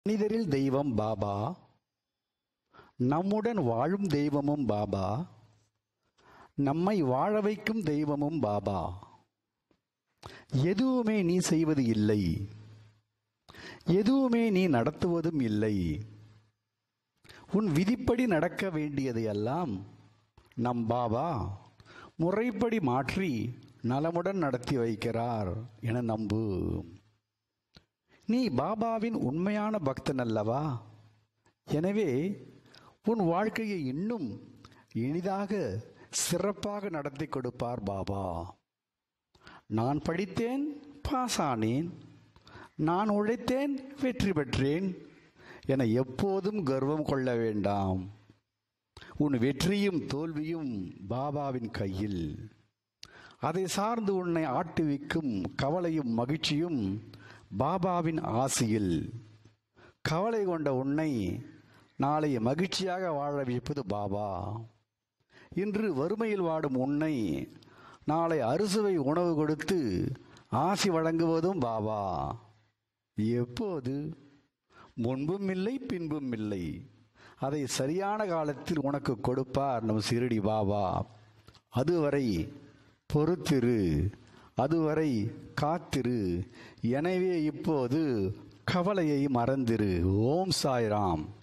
மனிதரில் தெய்வம் பாபா நம்முடன் வாழும் தெய்வமும் பாபா நம்மை வாழ வைக்கும் தெய்வமும் பாபா எதுவுமே நீ செய்வது இல்லை எதுவுமே நீ நடத்துவதும் இல்லை உன் விதிப்படி நடக்க வேண்டியதையெல்லாம் நம் பாபா முறைப்படி மாற்றி நலமுடன் நடத்தி வைக்கிறார் என நம்பு நீ பாபாவின் உண்மையான பக்தன் அல்லவா எனவே உன் வாழ்க்கையை இன்னும் இனிதாக சிறப்பாக நடத்தி கொடுப்பார் பாபா நான் படித்தேன் பாஸ் ஆனேன் நான் உழைத்தேன் வெற்றி பெற்றேன் என எப்போதும் கர்வம் கொள்ள வேண்டாம் உன் வெற்றியும் தோல்வியும் பாபாவின் கையில் அதை சார்ந்து உன்னை ஆட்டுவிக்கும் கவலையும் மகிழ்ச்சியும் பாபாவின் ஆசியில் கவலை கொண்ட உன்னை நாளை மகிழ்ச்சியாக வாழ வைப்பது பாபா இன்று வறுமையில் வாடும் உன்னை நாளை அறுசுவை உணவு கொடுத்து ஆசி வழங்குவதும் பாபா எப்போது முன்பும் இல்லை பின்பும் இல்லை அதை சரியான காலத்தில் உனக்கு கொடுப்பார் நம் சிறுடி பாபா அதுவரை பொறுத்திரு அதுவரை காத்திரு எனவே இப்போது கவலையை மறந்திரு ஓம் சாய்ராம்